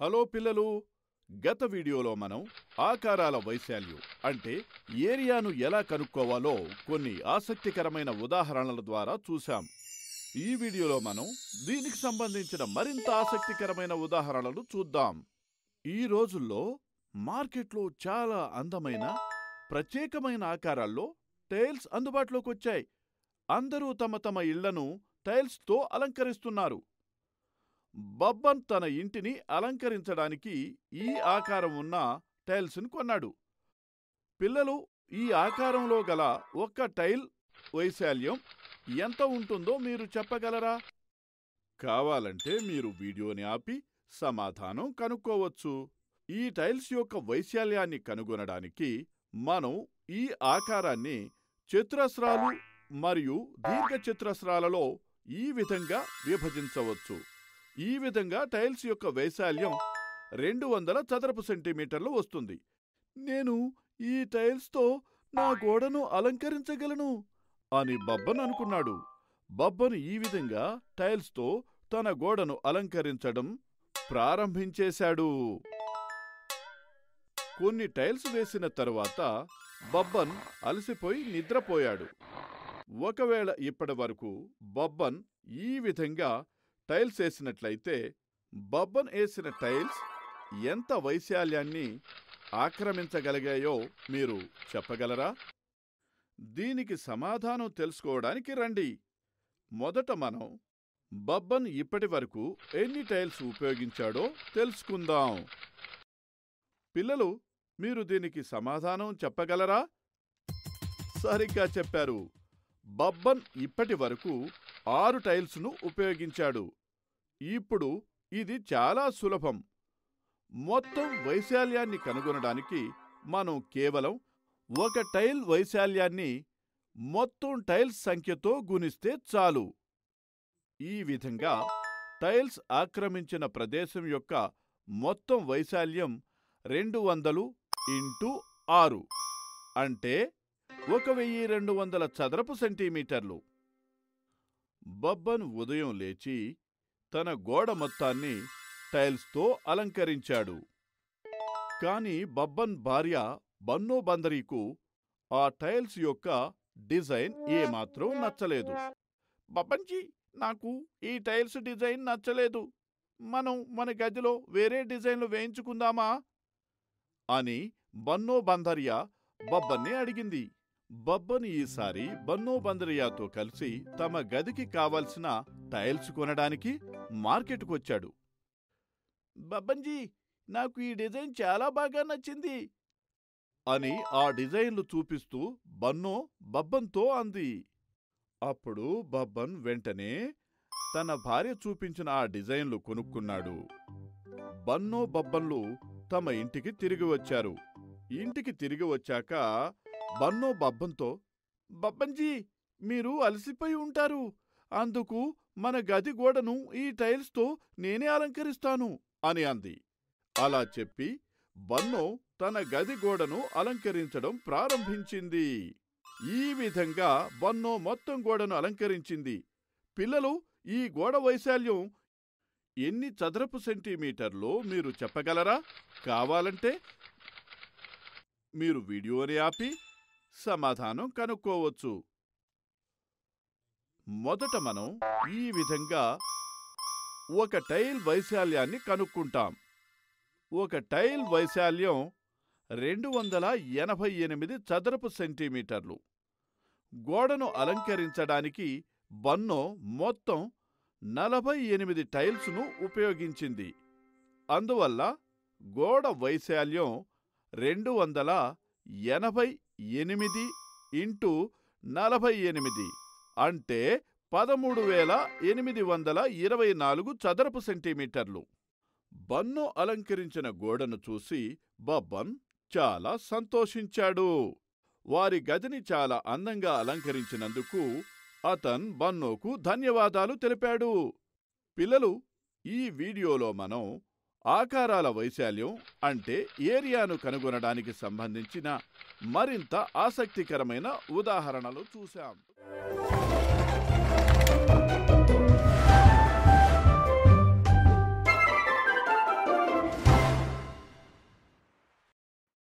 hello పిల్లలు గత వీడియోలో మనం ఆకారాల వైశాల్యం అంటే ఏరియాను ఎలా కనుక్కోవాలో కొన్ని ఆసక్తికరమైన ఉదాహరణల ద్వారా చూశాం ఈ వీడియోలో మనం దీనికి సంబంధించిన మరింత ఆసక్తికరమైన ఉదాహరణలు చూద్దాం ఈ రోజుల్లో మార్కెట్లో చాలా అందమైన ప్రత్యేకమైన ఆకారాల్లో టైల్స్ అందుబాటులోకి వచ్చాయి అందరూ తమ తమ ఇళ్లను టైల్స్తో అలంకరిస్తున్నారు బబ్బన్ తన ఇంటిని అలంకరించడానికి ఈ ఆకారం ఉన్న టైల్స్ని కొన్నాడు పిల్లలు ఈ ఆకారంలో గల ఒక్క టైల్ వైశాల్యం ఎంత ఉంటుందో మీరు చెప్పగలరా కావాలంటే మీరు వీడియోని ఆపి సమాధానం కనుక్కోవచ్చు ఈ టైల్స్ యొక్క వైశాల్యాన్ని కనుగొనడానికి మనం ఈ ఆకారాన్ని చతురస్రాలు మరియు దీర్ఘచతురస్రాలలో ఈ విధంగా విభజించవచ్చు ఈ విధంగా టైల్స్ యొక్క వైశాల్యం రెండు వందల చదరపు సెంటీమీటర్లు వస్తుంది నేను ఈ టైల్స్తో నా గోడను అలంకరించగలను అని బబ్బన్ అనుకున్నాడు బబ్బన్ ఈ విధంగా టైల్స్తో తన గోడను అలంకరించడం ప్రారంభించేశాడు కొన్ని టైల్స్ వేసిన తరువాత బబ్బన్ అలసిపోయి నిద్రపోయాడు ఒకవేళ ఇప్పటి వరకు బబ్బన్ ఈ విధంగా టైల్స్ వేసినట్లయితే బబ్బన్ వేసిన టైల్స్ ఎంత వైశాల్యాన్ని ఆక్రమించగలిగాయో మీరు చెప్పగలరా దీనికి సమాధానం తెలుసుకోవడానికి రండి మొదట మనం బబ్బన్ ఇప్పటి వరకు ఎన్ని టైల్స్ ఉపయోగించాడో తెలుసుకుందాం పిల్లలు మీరు దీనికి సమాధానం చెప్పగలరా సరిగ్గా చెప్పారు బబ్బన్ ఇప్పటి వరకు ఆరు టైల్స్ను ఉపయోగించాడు ఇప్పుడు ఇది చాలా సులభం మొత్తం వైశాల్యాన్ని కనుగొనడానికి మనం కేవలం ఒక టైల్ వైశాల్యాన్ని మొత్తం టైల్స్ సంఖ్యతో గుణిస్తే చాలు ఈ విధంగా టైల్స్ ఆక్రమించిన ప్రదేశం యొక్క మొత్తం వైశాల్యం రెండు వందలు ఇంటూ ఆరు అంటే ఒక వెయ్యి రెండు వందల చదరపు సెంటీమీటర్లు బబ్బన్ ఉదయం లేచి తన గోడ మొత్తాన్ని టైల్స్తో అలంకరించాడు కాని బబ్బన్ భార్య బన్నో బందరీకు ఆ టైల్స్ యొక్క డిజైన్ ఏమాత్రం నచ్చలేదు బబ్బన్జీ నాకు ఈ టైల్స్ డిజైన్ నచ్చలేదు మనం మన గదిలో వేరే డిజైన్లు వేయించుకుందామా అని బన్నో బందరియా బబ్బన్ని అడిగింది బబ్బన్ ఈసారి బన్నో బందరియాతో కలిసి తమ గదికి కావలసిన టైల్స్ కొనడానికి మార్కెట్కొచ్చాడు బబ్బన్జీ నాకు ఈ డిజైన్ చాలా బాగా నచ్చింది అని ఆ డిజైన్లు చూపిస్తూ బన్నో బబ్బన్తో అంది అప్పుడు బబ్బన్ వెంటనే తన భార్య చూపించిన ఆ డిజైన్లు కొనుక్కున్నాడు బన్నో బబ్బన్లు తమ ఇంటికి తిరిగి వచ్చారు ఇంటికి తిరిగి వచ్చాక బన్నో బబ్బన్తో బబ్బన్జీ మీరు అలసిపోయి ఉంటారు అందుకు మన గది గోడను ఈ టైల్స్తో నేనే అలంకరిస్తాను అని అంది అలా చెప్పి బన్నో తన గది గోడను అలంకరించడం ప్రారంభించింది ఈ విధంగా బన్నో మొత్తం గోడను అలంకరించింది పిల్లలు ఈ గోడ వైశాల్యం ఎన్ని చదరపు సెంటీమీటర్లో మీరు చెప్పగలరా కావాలంటే మీరు వీడియోని ఆపి సమాధానం కనుక్కోవచ్చు మొదట మనం ఈ విధంగా ఒక టైల్ వైశాల్యాన్ని కనుక్కుంటాం ఒక టైల్ వైశాల్యం రెండు వందల ఎనభై ఎనిమిది చదరపు సెంటీమీటర్లు గోడను అలంకరించడానికి బన్నో మొత్తం నలభై ఎనిమిది టైల్స్ను ఉపయోగించింది అందువల్ల గోడ వైశాల్యం రెండు వందల ఎనభై ఎనిమిది ఇంటూ నలభై ఎనిమిది అంటే పదమూడు వేల ఎనిమిది వందల ఇరవై నాలుగు చదరపు సెంటీమీటర్లు బన్ను అలంకరించిన గోడను చూసి బబ్బన్ చాలా సంతోషించాడు వారి గదిని చాలా అందంగా అలంకరించినందుకు అతన్ బన్నోకు ధన్యవాదాలు తెలిపాడు పిల్లలు ఈ వీడియోలో మనం ఆకారాల వైశాల్యం అంటే ఏరియాను కనుగొనడానికి సంబంధించిన మరింత ఆసక్తికరమైన ఉదాహరణలు చూశాం